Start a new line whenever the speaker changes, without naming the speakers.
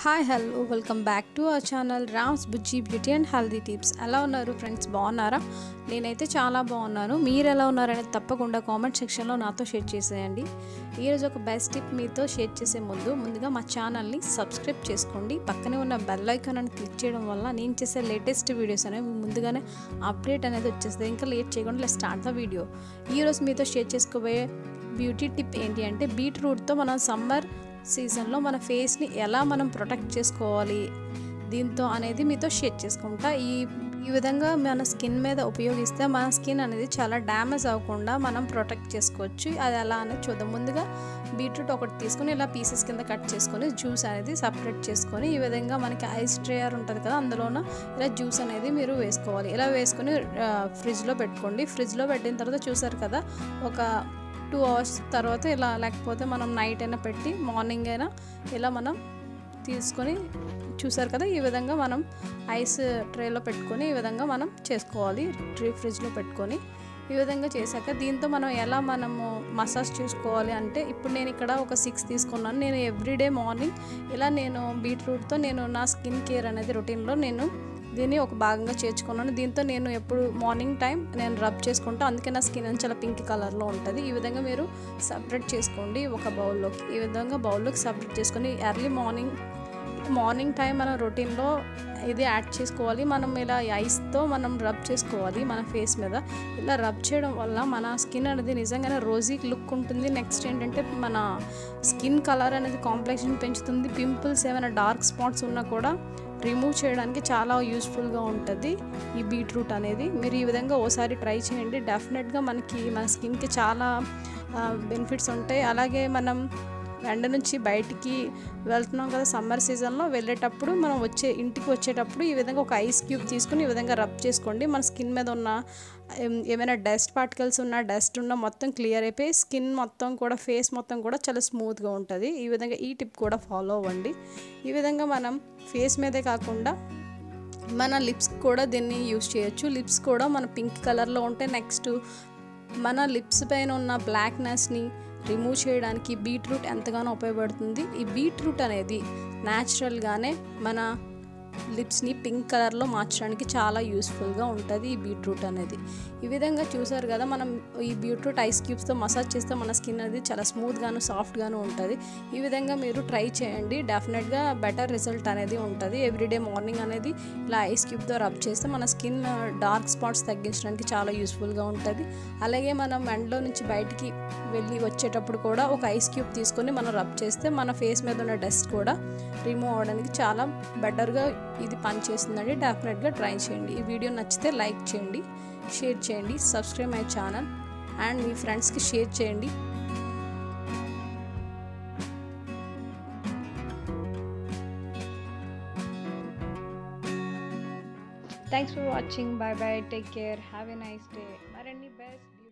hi hello welcome back to our channel Rams Bujji beauty and healthy tips ఎలా ఉన్నారు friends బాగున్నారా నేనైతే చాలా బాగున్నాను మీరు ఎలా ఉన్నారనేది తప్పకుండా కామెంట్ సెక్షన్లో నాతో షేర్ చేసేయండి ఈరోజు ఒక బెస్ట్ టిప్ మీతో షేర్ చేసే ముందు ముందుగా మా ఛానల్ని సబ్స్క్రైబ్ చేసుకోండి పక్కనే ఉన్న బెల్ ఐకాన్ అని క్లిక్ చేయడం వల్ల నేను చేసే లేటెస్ట్ వీడియోస్ అనేవి మీకు ముందుగానే అప్డేట్ అనేది వచ్చేస్తుంది ఇంకా లేట్ చేయకుండా స్టార్ట్ ద వీడియో ఈరోజు మీతో షేర్ చేసుకోబోయే బ్యూటీ టిప్ ఏంటి అంటే బీట్రూట్తో మనం సమ్మర్ సీజన్లో మన ఫేస్ని ఎలా మనం ప్రొటెక్ట్ చేసుకోవాలి దీంతో అనేది మీతో షేర్ చేసుకుంటా ఈ ఈ విధంగా మన స్కిన్ మీద ఉపయోగిస్తే మన స్కిన్ అనేది చాలా డ్యామేజ్ అవ్వకుండా మనం ప్రొటెక్ట్ చేసుకోవచ్చు అది ఎలా అనేది చూద్దాం ముందుగా బీట్రూట్ ఒకటి తీసుకొని ఇలా పీసెస్ కింద కట్ చేసుకొని జ్యూస్ అనేది సపరేట్ చేసుకొని ఈ విధంగా మనకి ఐస్ ట్రేయర్ ఉంటుంది కదా అందులోన ఇలా జ్యూస్ అనేది మీరు వేసుకోవాలి ఇలా వేసుకొని ఫ్రిడ్జ్లో పెట్టుకోండి ఫ్రిడ్జ్లో పెట్టిన తర్వాత చూసారు కదా ఒక టూ అవర్స్ తర్వాత ఇలా లేకపోతే మనం నైట్ అయినా పెట్టి మార్నింగ్ అయినా ఇలా మనం తీసుకొని చూసారు కదా ఈ విధంగా మనం ఐస్ ట్రేలో పెట్టుకొని ఈ విధంగా మనం చేసుకోవాలి ట్రీ ఫ్రిడ్జ్లో పెట్టుకొని ఈ విధంగా చేశాక దీంతో మనం ఎలా మనము మసాజ్ చేసుకోవాలి అంటే ఇప్పుడు నేను ఇక్కడ ఒక సిక్స్ తీసుకున్నాను నేను ఎవ్రీడే మార్నింగ్ ఇలా నేను బీట్రూట్తో నేను నా స్కిన్ కేర్ అనేది రొటీన్లో నేను దీన్ని ఒక భాగంగా చేర్చుకున్నాను దీంతో నేను ఎప్పుడు మార్నింగ్ టైం నేను రబ్ చేసుకుంటా అందుకే నా స్కిన్ చాలా పింక్ కలర్లో ఉంటుంది ఈ విధంగా మీరు సపరేట్ చేసుకోండి ఒక బౌల్లోకి ఈ విధంగా బౌల్లోకి సపరేట్ చేసుకొని ఎర్లీ మార్నింగ్ మార్నింగ్ టైం మన రొటీన్లో ఇది యాడ్ చేసుకోవాలి మనం ఇలా ఐస్తో మనం రబ్ చేసుకోవాలి మన ఫేస్ మీద ఇలా రబ్ చేయడం వల్ల మన స్కిన్ అనేది నిజంగానే రోజీ లుక్ ఉంటుంది నెక్స్ట్ ఏంటంటే మన స్కిన్ కలర్ అనేది కాంప్లెక్షన్ పెంచుతుంది పింపుల్స్ ఏమైనా డార్క్ స్పాట్స్ ఉన్నా కూడా రిమూవ్ చేయడానికి చాలా యూస్ఫుల్గా ఉంటుంది ఈ బీట్రూట్ అనేది మీరు ఈ విధంగా ఓసారి ట్రై చేయండి డెఫినెట్గా మనకి మన స్కిన్కి చాలా బెనిఫిట్స్ ఉంటాయి అలాగే మనం ఎండ నుంచి బయటికి వెళ్తున్నాం కదా సమ్మర్ సీజన్లో వెళ్ళేటప్పుడు మనం వచ్చే ఇంటికి వచ్చేటప్పుడు ఈ విధంగా ఒక ఐస్ క్యూబ్ తీసుకుని ఈ విధంగా రబ్ చేసుకోండి మన స్కిన్ మీద ఉన్న ఏమైనా డస్ట్ పార్టికల్స్ ఉన్న డస్ట్ ఉన్న మొత్తం క్లియర్ అయిపోయి స్కిన్ మొత్తం కూడా ఫేస్ మొత్తం కూడా చాలా స్మూత్గా ఉంటుంది ఈ విధంగా ఈ టిప్ కూడా ఫాలో అవ్వండి ఈ విధంగా మనం ఫేస్ మీదే కాకుండా మన లిప్స్ కూడా దీన్ని యూస్ చేయొచ్చు లిప్స్ కూడా మన పింక్ కలర్లో ఉంటే నెక్స్ట్ మన లిప్స్ పైన ఉన్న బ్లాక్నెస్ని రిమూవ్ చేయడానికి బీట్రూట్ ఎంతగానో ఉపయోగపడుతుంది ఈ బీట్రూట్ అనేది న్యాచురల్గానే మన లిప్స్ని పింక్ కలర్లో మార్చడానికి చాలా యూస్ఫుల్గా ఉంటుంది ఈ బీట్రూట్ అనేది ఈ విధంగా చూసారు కదా మనం ఈ బీట్రూట్ ఐస్ క్యూబ్స్తో మసాజ్ చేస్తే మన స్కిన్ అనేది చాలా స్మూత్గాను సాఫ్ట్గాను ఉంటుంది ఈ విధంగా మీరు ట్రై చేయండి డెఫినెట్గా బెటర్ రిజల్ట్ అనేది ఉంటుంది ఎవ్రీడే మార్నింగ్ అనేది ఇలా ఐస్ క్యూబ్తో రబ్ చేస్తే మన స్కిన్ డార్క్ స్పాట్స్ తగ్గించడానికి చాలా యూస్ఫుల్గా ఉంటుంది అలాగే మనం ఎండలో నుంచి బయటికి వెళ్ళి వచ్చేటప్పుడు కూడా ఒక ఐస్ క్యూబ్ తీసుకొని మనం రబ్ చేస్తే మన ఫేస్ మీద ఉన్న డస్ట్ కూడా రిమూవ్ అవ్వడానికి చాలా బెటర్గా ఇది పనిచేస్తుందండి డెఫినెట్గా ట్రై చేయండి ఈ వీడియో నచ్చితే లైక్ చేయండి షేర్ చేయండి సబ్స్క్రైబ్ మై ఛానల్ అండ్ మీ ఫ్రెండ్స్కి షేర్ చేయండి thanks for watching bye bye take care have a nice day మరిన్ని బెస్ట్